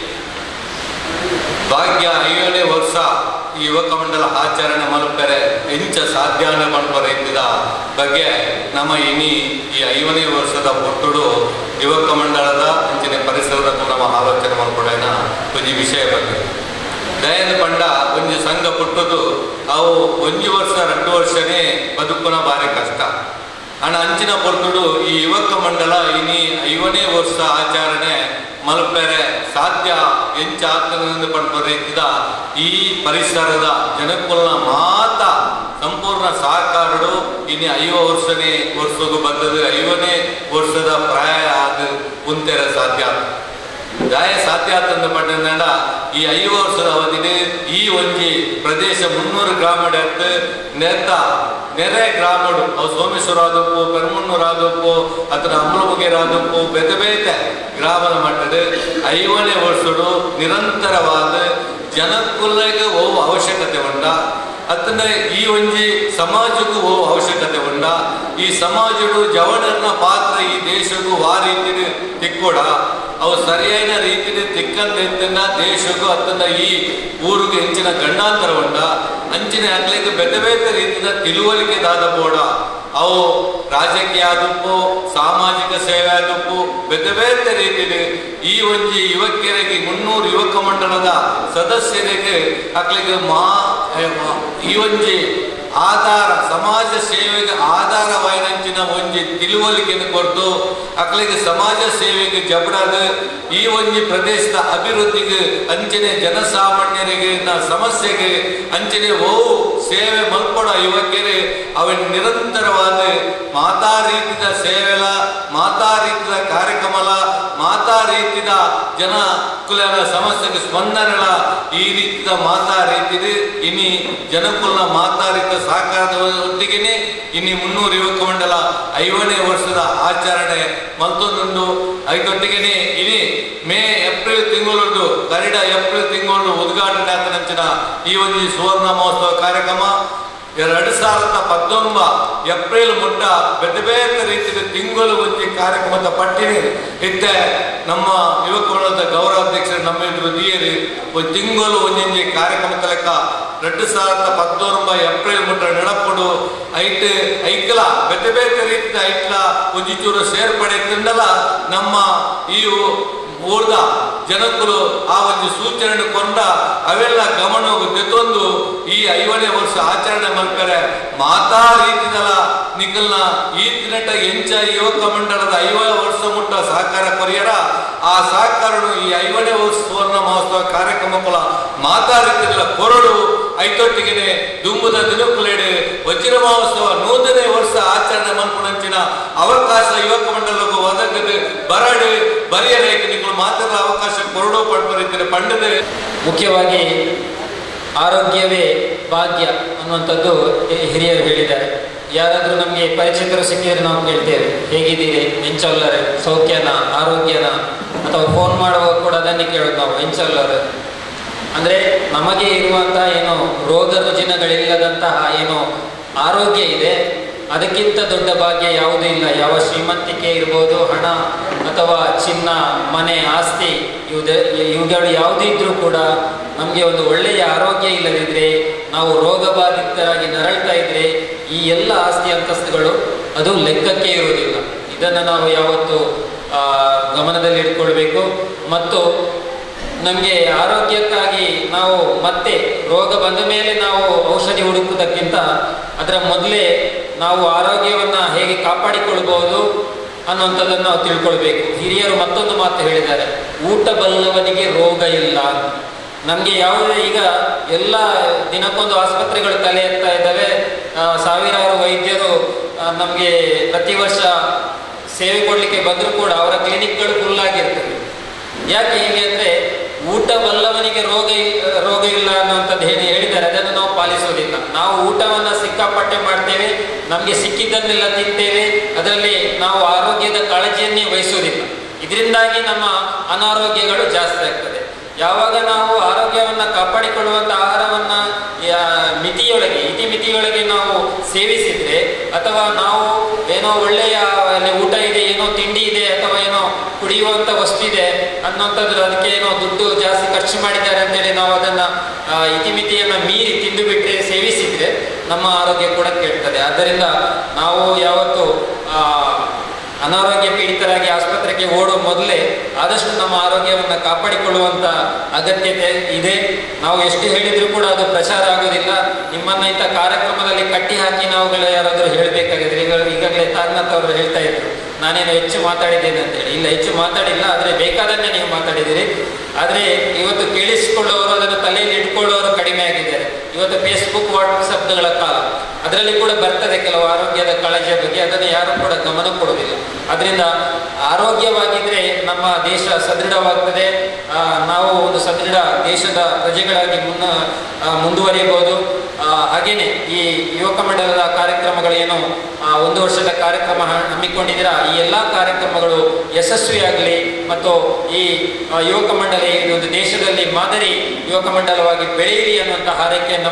ಭಾಗ್ಯ ಐವನೇ ವರ್ಷ ಈ ಯುವಕ ಮಂಡಲ ಆಚರಣೆ ಮಲ್ಪರೆ ಎಂಚ ಸಾಧ್ಯಾನ ಮಲ್ಪರೆ ಇದ್ದ ಬಗ್ಗೆ ನಮ್ಮ ಇನಿ ಈ ಐವನೇ ವರ್ಷದ ಪುಟ್ಟುಡು ಯುವಕ ಮಂಡಲದ ಅಂಚಿನ ಪರಿಸರದ ನಮ್ಮ ಆಲೋಚನೆ ಮಲ್ಪಡೇನ ಒಂಜಿ ವಿಷಯ ಬಗ್ಗೆ ದಯನ್ ಪಂಡ ಒಂಜಿ ಸಂಘ ಪುಟ್ಟದು ಅವು ಒಂಜಿ ವರ್ಷ ಎರಡು ವರ್ಷನೇ ಬದುಕುನ ಬಾರಿ ಕಷ್ಟ ಹಣ ಅಂಚಿನ ಪೊರ್ತುಡು ಈ ಯುವಕ ಮಂಡಲ ಇನಿ ಐವನೇ ವರ್ಷ ಆಚರಣೆ ಮಲ್ಪೆರೆ ಸಾಧ್ಯ ಎಂಚ ಆಗ್ತದೆ ಪಡ್ಪರಿತಿದ ಈ ಪರಿಸರದ ಜನಕ್ಕುಲ್ನ ಮಾತ ಸಂಪೂರ್ಣ ಸಹಕಾರಡು ಇನ್ನು ಐವ ವರ್ಷನೇ ವರ್ಷಗೂ ಬದ್ದದು ಐವನೇ ವರ್ಷದ ಪ್ರಾಯ ಆದ ಉಂತೆರ ಸಾಧ್ಯ ದಾಯ ಸಾಧ್ಯ ಆತಂದ ಪಟ್ಟಣ ಈ ಐದು ವರ್ಷದ ಅವಧಿಗೆ ಈ ಒಂಜಿ ಪ್ರದೇಶ ಮುನ್ನೂರು ಗ್ರಾಮಡ್ ಎತ್ತು ನೆತ್ತ ನೆರೆ ಗ್ರಾಮಡು ಅವು ಸೋಮೇಶ್ವರ ಆದಪ್ಪು ಕರ್ಮಣ್ಣೂರು ಆದಪ್ಪು ಅಥವಾ ಅಮಲಬುಗೇರ್ ಆದಪ್ಪು ಬೇತೆ ಬೇತೆ ಗ್ರಾಮದ ಮಟ್ಟದ ಐವನೇ ವರ್ಷಡು ನಿರಂತರವಾದ ಜನಕ್ಕುಲ್ಲಗೆ ಹೋಗುವ ಅವಶ್ಯಕತೆ ಉಂಟ ಅದನ್ನ ಈ ಒಂಜಿ ಸಮಾಜಕ್ಕೂ ಹೋಗುವ ಅವಶ್ಯಕತೆ ಉಂಟ ಈ ಸಮಾಜಡು ಜವಳನ ಪಾತ್ರ ಈ ದೇಶಕ್ಕೂ ಆ ರೀತಿನ ತಿಕ್ಕೋಡ ಅವು ಸರಿಯಾದ ರೀತಿಯ ತಿಕ್ಕಂದೆತ್ತನ್ನ ದೇಶಕ್ಕೂ ಅದನ್ನ ಈ ಊರಿಗೆ ಹೆಚ್ಚಿನ ಗಂಡಾಂತರ ಉಂಟ ಅಂಚಿನ ಆಗ್ಲಿಕ್ಕೆ ಬೇರೆ ಬೇರೆ ರೀತಿಯ ತಿಳುವಳಿಕೆ ದಾದ ಬೋಡ ಅವು ರಾಜಕೀಯ ಆದಪ್ಪು ಸಾಮಾಜಿಕ ಸೇವೆ ಆದಪ್ಪು ಬೇರೆ ಬೇರೆ ರೀತಿಯಲ್ಲಿ ಈ ಒಂಜಿ ಯುವಕಿಯರಿಗೆ ಮುನ್ನೂರು ಯುವಕ ಮಂಡಲದ ಸದಸ್ಯರಿಗೆ ಅಕ್ಲಿಗೆ ಮಾ ಏ, ಮಾ- ಈ ಒಂಜಿ ಆಧಾರ ಸಮಾಜ ಸೇವೆಗೆ ಆಧಾರವಾಯಿನಂಚಿನ ಒಂಜಿ ತಿಳುವಳಿಕೆಯನ್ನು ಕೊಡ್ತು ಅಕ್ಲಿಗೆ ಸಮಾಜ ಸೇವೆಗೆ ಜಬಡದ ಈ ಒಂಜಿ ಪ್ರದೇಶದ ಅಭಿವೃದ್ಧಿಗೆ ಅಂಚನೆ ಜನಸಾಮಾನ್ಯರಿಗೆ ನ ಸಮಸ್ಯೆಗೆ ಅಂಚನೆ ಓ ಸೇವೆ ಮಲ್ಪಡ ಯುವಕರೇ ಅವನ್ ನಿರಂತರವಾದ ಮಾತಾ ರೀತಿಯ ಸೇವೆಲ ಮಾತಾ ರೀತಿಯ ಕಾರ್ಯಕ್ರಮಲ ಮಾತಾ ರೀತಿಯ ಜನ ಕುಲನ ಸಮಸ್ಯೆಗೆ ಸ್ಪಂದನೆಲ ಈ ರೀತಿಯ ಮಾತಾ ರೀತಿದೆ ಇನಿ ಜನಕುಲ ಮಾತಾ ರೀತಿಯ ಸಹಕಾರದ ಒಟ್ಟಿಗೆನೆ ಇನ್ನು ಮುನ್ನೂರು ಯುವಕ ಮಂಡಲ ಐವನೇ ವರ್ಷದ ಆಚರಣೆ ಮತ್ತೊಂದೊಂದು ಐದೊಟ್ಟಿಗೆನೆ ಇನಿ ಮೇ ಏಪ್ರಿಲ್ ತಿಂಗಳು ಕರಿಡ ಏಪ್ರಿಲ್ ತಿಂಗಳು ಉದ್ಘಾಟನೆ ಆತನಂಚಿನ ಈ ಒಂದು ಸುವರ್ಣ ಮಹೋತ್ಸವ ಕಾರ್ಯಕ್ರಮ ಎರಡು ಸಾವಿರದ ಪತ್ತೊಂಬ ಏಪ್ರಿಲ್ ಮುಟ್ಟ ಬೇರೆ ಬೇರೆ ರೀತಿಯ ತಿಂಗಳು ಒಂಜಿ ಕಾರ್ಯಕ್ರಮದ ಪಟ್ಟಿನಿ ಇತ್ತೆ ನಮ್ಮ ಯುವಕ ಮಂಡಲದ ಗೌರವಾಧ್ಯಕ್ಷರು ನಮ್ಮ ಎದುರು ದಿಯರಿ ಒಂದು ತಿಂಗಳು ಒಂಜೊಂಜಿ ಕಾರ್ಯಕ್ರಮದ ಲೆಕ್ಕ ಎರಡು ಸಾವಿರದ ಪತ್ತೊಂಬ ಏಪ್ರಿಲ್ ಮುಟ್ಟ ನಡಪಡು ಐಟ್ ಐಕ್ಲ ಬೇರೆ ಬೇರೆ ರೀತಿಯ ಐಕ್ಲ ಒಂಜಿ ಚೂರು ಸೇರ್ಪಡೆ ತಿಂಡಲ ನಮ್ಮ ಈ ಊರ್ದ ಜನಕ್ಕಳು ಆ ಒಂದು ಸೂಚನೆ ಕೊಂಡ ಅವೆಲ್ಲ ಗಮನ ತೆತ್ತೊಂದು ಈ ಐವನೇ ವರ್ಷ ಆಚರಣೆ ಮಾಡ್ತಾರೆ ಮಾತಾ ರೀತಿದಲ್ಲ ನಿಖಲ್ನ ಈ ದಿನಟ ಎಂಚ ಯುವಕ ಮಂಡಲದ ಐವ ವರ್ಷ ಮುಟ್ಟ ಸಹಕಾರ ಕೊರಿಯರ ಆ ಸಹಕಾರನು ಈ ಐವನೇ ವರ್ಷ ಸುವರ್ಣ ಮಹೋತ್ಸವ ಕಾರ್ಯಕ್ರಮಗಳ ಮಾತಾ ರೀತಿಗಳ ಕೊರಡು ಐತೊಟ್ಟಿಗೆನೆ ದುಂಬುದ ದಿನಕುಲೇಡೆ ವಜ್ರ ಮಹೋತ್ಸವ ನೂತನೇ ವರ್ಷ ಆಚರಣೆ ಮನ್ಪುಣಂಚಿನ ಅವಕಾಶ ಯುವಕ ಮಂಡಲಕ್ಕೂ ಒದಗದೆ ಬರಡು ಬರೆಯರೇಕೆ ನೀವು ಮಾತಾಡೋ ಅವಕಾಶ ಕೊರಡು ಪಡ್ಬರಿದ್ದೀರಿ ಪಂಡದೆ ಮುಖ್ಯವಾಗಿ ಆರೋಗ್ಯವೇ ಭಾಗ್ಯ ಅನ್ನುವಂಥದ್ದು ಹಿ- ಹಿರಿಯರು ಹೇಳಿದ್ದಾರೆ ಯಾರಾದರೂ ನಮಗೆ ಪರಿಚಿತರು ಸಿಕ್ಕಿದ್ರೆ ನಾವು ಕೇಳ್ತೇವೆ ಹೇಗಿದ್ದೀರಿ ಎಂಚೊಲ್ಲರೆ ಸೌಖ್ಯನ ಆರೋಗ್ಯನ ಅಥವಾ ಫೋನ್ ಮಾಡುವಾಗ ಕೂಡ ಅದನ್ನೇ ಕೇಳೋದು ನಾವು ಎಂಚೊಲ್ಲರೆ ಅಂದರೆ ನಮಗೆ ಇರುವಂತಹ ಏನು ರೋಗ ರುಜಿನಗಳಿಲ್ಲದಂತಹ ಏನು ಆರೋಗ್ಯ ಇದೆ ಅದಕ್ಕಿಂತ ದೊಡ್ಡ ಭಾಗ್ಯ ಯಾವುದೂ ಇಲ್ಲ ಯಾವ ಶ್ರೀಮಂತಿಕೆ ಇರ್ಬೋದು ಹಣ ಅಥವಾ ಚಿನ್ನ ಮನೆ ಆಸ್ತಿ ಇವುದ ಇವುಗಳು ಯಾವುದೇ ಇದ್ರೂ ಕೂಡ ನಮಗೆ ಒಂದು ಒಳ್ಳೆಯ ಆರೋಗ್ಯ ಇಲ್ಲದಿದ್ದರೆ ನಾವು ರೋಗ ಬಾಧಿತರಾಗಿ ನರಳ್ತಾ ಇದ್ರೆ ಈ ಎಲ್ಲ ಆಸ್ತಿ ಅಂತಸ್ತುಗಳು ಅದು ಲೆಕ್ಕಕ್ಕೆ ಇರುವುದಿಲ್ಲ ಇದನ್ನು ನಾವು ಯಾವತ್ತು ಆ, ಗಮನದಲ್ಲಿ ಇಟ್ಕೊಳ್ಬೇಕು ಮತ್ತು ನಮಗೆ ಆರೋಗ್ಯಕ್ಕಾಗಿ ನಾವು ಮತ್ತೆ ರೋಗ ಬಂದ ಮೇಲೆ ನಾವು ಔಷಧಿ ಹುಡುಕುವುದಕ್ಕಿಂತ ಅದರ ಮೊದಲೇ ನಾವು ಆರೋಗ್ಯವನ್ನು ಹೇಗೆ ಕಾಪಾಡಿಕೊಳ್ಬಹುದು ಅನ್ನುವಂಥದ್ದನ್ನು ನಾವು ತಿಳ್ಕೊಳ್ಬೇಕು ಹಿರಿಯರು ಮತ್ತೊಂದು ಮಾತು ಹೇಳಿದ್ದಾರೆ ಊಟ ಬಲ್ಲವನಿಗೆ ರೋಗ ಇಲ್ಲ ನಮಗೆ ಯಾವುದೇ ಈಗ ಎಲ್ಲ ದಿನಕ್ಕೊಂದು ಆಸ್ಪತ್ರೆಗಳು ತಲೆ ಎತ್ತಾ ಇದ್ದಾವೆ ಆ, ಸಾವಿರಾರು ವೈದ್ಯರು ನಮಗೆ ಪ್ರತಿ ವರ್ಷ ಸೇವೆ ಕೊಡಲಿಕ್ಕೆ ಬಂದರೂ ಕೂಡ ಅವರ ಕ್ಲಿನಿಕ್ಗಳು ಫುಲ್ ಆಗಿರ್ತದೆ ಯಾಕೆ ಹೀಗೆ ಅಂದರೆ ಊಟ ಬಲ್ಲವನಿಗೆ ರೋಗ ಇ- ರೋಗ ಇಲ್ಲ ಅನ್ನುವಂಥದ್ದು ಹೇಳಿ ಹೇಳಿದ್ದಾರೆ ಅದನ್ನು ನಾವು ಪಾಲಿಸೋದಿಲ್ಲ ನಾವು ಊಟವನ್ನು ಸಿಕ್ಕಾಪಟ್ಟೆ ಮಾಡ್ತೇವೆ ನಮಗೆ ಸಿಕ್ಕಿದ್ದನ್ನೆಲ್ಲ ತಿಂತೇವೆ ಅದರಲ್ಲಿ ನಾವು ಆರೋಗ್ಯದ ಕಾಳಜಿಯನ್ನೇ ವಹಿಸೋದಿಲ್ಲ ಇದರಿಂದಾಗಿ ನಮ್ಮ ಅನಾರೋಗ್ಯಗಳು ಜಾಸ್ತಿ ಆಗ್ತದೆ ಯಾವಾಗ ನಾವು ಆರೋಗ್ಯವನ್ನು ಕಾಪಾಡಿಕೊಳ್ಳುವಂಥ ಆಹಾರವನ್ನು ಮಿತಿಯೊಳಗೆ ಇತಿ ಮಿತಿಯೊಳಗೆ ನಾವು ಸೇವಿಸಿದ್ರೆ ಅಥವಾ ನಾವು ಏನೋ ಒಳ್ಳೆಯ ಅಲ್ಲಿ ಊಟ ಇದೆ ಏನೋ ತಿಂಡಿ ಇದೆ ಅಥವಾ ಏನೋ ಕುಡಿಯುವಂಥ ವಸ್ತು ಇದೆ ಅನ್ನೋಂಥದ್ದು ಅದಕ್ಕೆ ಏನೋ ದುಡ್ಡು ಜಾಸ್ತಿ ಖರ್ಚು ಮಾಡಿದ್ದಾರೆ ಅಂತೇಳಿ ನಾವು ಅದನ್ನು ಇತಿಮಿತಿಯನ್ನು ಮೀರಿ ತಿಂದು ಬಿಟ್ಟರೆ ಸೇವಿಸಿದ್ರೆ ನಮ್ಮ ಆರೋಗ್ಯ ಕೂಡ ಕೆಡ್ತದೆ ಆದ್ದರಿಂದ ನಾವು ಯಾವತ್ತು ಆ, ಅನಾರೋಗ್ಯ ಪೀಡಿತರಾಗಿ ಆಸ್ಪತ್ರೆಗೆ ಓಡುವ ಮೊದಲೇ ಆದಷ್ಟು ನಮ್ಮ ಆರೋಗ್ಯವನ್ನು ಕಾಪಾಡಿಕೊಳ್ಳುವಂತ ಅಗತ್ಯತೆ ಇದೆ ನಾವು ಎಷ್ಟು ಹೇಳಿದ್ರು ಕೂಡ ಅದು ಪ್ರಚಾರ ಆಗೋದಿಲ್ಲ ನಿಮ್ಮನ್ನ ಇಂಥ ಕಾರ್ಯಕ್ರಮದಲ್ಲಿ ಕಟ್ಟಿ ಹಾಕಿ ನಾವುಗಳು ಯಾರಾದರೂ ಹೇಳಬೇಕಾಗಿದ್ರೆ ಈಗ ಈಗಾಗಲೇ ತಾಜ್ನಾಥ್ ಅವರು ಹೇಳ್ತಾ ಇದ್ರು ನಾನೇನು ಹೆಚ್ಚು ಮಾತಾಡಿದ್ದೇನೆ ಅಂತೇಳಿ ಇಲ್ಲ ಹೆಚ್ಚು ಮಾತಾಡಿಲ್ಲ ಆದರೆ ಬೇಕಾದನ್ನೇ ನೀವು ಮಾತಾಡಿದ್ದೀರಿ ಆದರೆ ಇವತ್ತು ಕೇಳಿಸಿಕೊಳ್ಳುವವರು ಅದನ್ನು ತಲೆಯಲ್ಲಿ ಇಟ್ಕೊಳ್ಳುವವರು ಕಡಿಮೆ ಆಗಿದ್ದಾರೆ ಇವತ್ತು ಫೇಸ್ಬುಕ್ ವಾಟ್ಸಪ್ಗಳ ಕಾಲ ಅದರಲ್ಲಿ ಕೂಡ ಬರ್ತದೆ ಕೆಲವು ಆರೋಗ್ಯದ ಕಾಳಜಿಯ ಬಗ್ಗೆ ಅದನ್ನು ಯಾರು ಕೂಡ ಗಮನ ಕೊಡುವುದಿಲ್ಲ ಅದರಿಂದ ಆರೋಗ್ಯವಾಗಿದ್ರೆ ನಮ್ಮ ದೇಶ ಸದೃಢವಾಗ್ತದೆ ಆ, ನಾವು ಒಂದು ಸದೃಢ ದೇಶದ ಪ್ರಜೆಗಳಾಗಿ ಮುನ್ನ ಆ, ಮುಂದುವರಿಯಬಹುದು ಆ, ಹಾಗೇನೆ ಈ ಯುವಕ ಮಂಡಲದ ಕಾರ್ಯಕ್ರಮಗಳೇನು ಆ, ಒಂದು ವರ್ಷದ ಕಾರ್ಯಕ್ರಮ ಹ- ಹಮ್ಮಿಕೊಂಡಿದ್ದೀರಾ ಈ ಎಲ್ಲ ಕಾರ್ಯಕ್ರಮಗಳು ಯಶಸ್ವಿಯಾಗಲಿ ಮತ್ತು ಈ ಆ, ಯುವಕ ಮಂಡಳಿ ಒಂದು ದೇಶದಲ್ಲಿ ಮಾದರಿ ಯುವಕ ಮಂಡಲವಾಗಿ ಬೆಳೆಯಲಿ ಅನ್ನುವಂಥ ಹಾರೈಕೆಯನ್ನು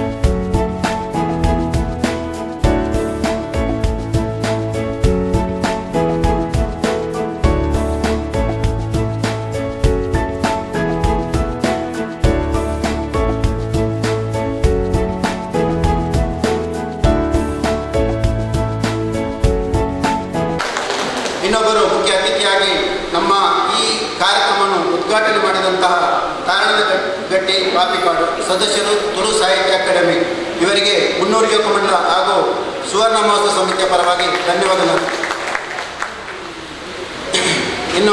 ಇನ್ನೊಬ್ಬರು ಮುಖ್ಯ ಅತಿಥಿಯಾಗಿ ನಮ್ಮ ಈ ಕಾರ್ಯಕ್ರಮವನ್ನು ಉದ್ಘಾಟನೆ ಮಾಡಿದಂತಹ ತಾರಣದ ಗಟ್ಟಿ ಪಾಪಿಕಾಡು ಸದಸ್ಯರು ತುಳು ಸಾಹಿತ್ಯ ಅಕಾಡೆಮಿ ಇವರಿಗೆ ಮುನ್ನೂರು ಯುವಕ ಮಂಡಲ ಹಾಗೂ ಸುವರ್ಣ ಮಹೋತ್ಸವ ಸಮಿತಿಯ ಪರವಾಗಿ ಧನ್ಯವಾದಗಳು ಇನ್ನು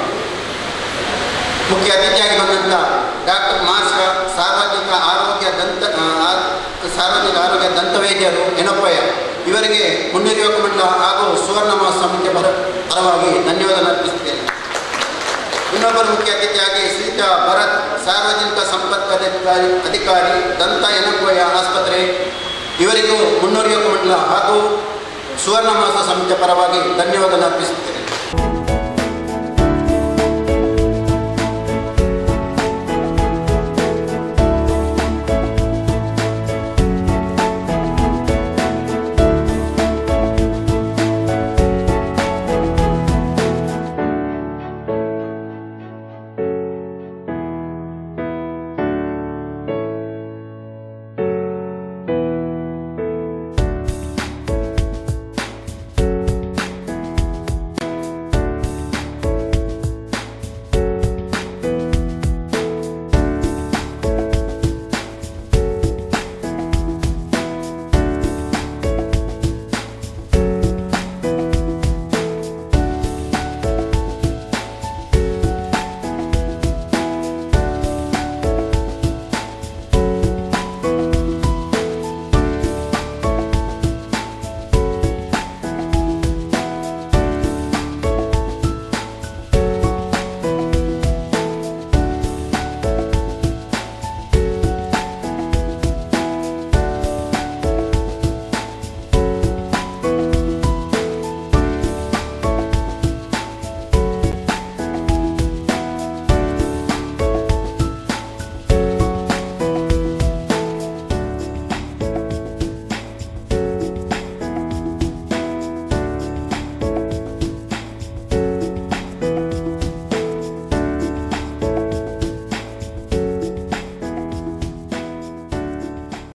ಮುಖ್ಯ ಅತಿಥಿಯಾಗಿ ಬಂದಂಥ ಡಾಕ್ಟರ್ ಮಾರ್ಷ ಸಾರ್ವಜನಿಕ ಆರೋಗ್ಯ ದಂತ ಆ, ಆ- ಸಾರ್ವಜನಿಕ ಆರೋಗ್ಯ ದಂತವೈದ್ಯರು ಎನಪ್ಪಯ್ಯ ಇವರಿಗೆ ಮುನ್ನೂರು ಯುವಕ ಮಂಡಲ ಹಾಗೂ ಸುವರ್ಣ ಮಹೋತ್ಸವ ಸಮಿತಿಯ ಪರ ಪರವಾಗಿ ಧನ್ಯವಾದ ಅರ್ಪಿಸುತ್ತೇನೆ ಇನ್ನೊಬ್ಬರು ಮುಖ್ಯ ಅತಿಥಿಯಾಗಿ ಶ್ರೀತ ಭರತ್ ಸಾರ್ವಜನಿಕ ಸಂಪರ್ಕ ಅಧಿಕಾರಿ ಅಧಿಕಾರಿ ದಂತ ಎನಪ್ಪಯ್ಯ ಆಸ್ಪತ್ರೆ ಇವರಿಗೂ ಮುನ್ನೂರು ಯುವಕ ಮಂಡಲ ಹಾಗೂ ಸುವರ್ಣ ಮಹೋತ್ಸವ ಸಮಿತಿಯ ಪರವಾಗಿ ಧನ್ಯವಾದ ಅರ್ಪಿಸುತ್ತೇನೆ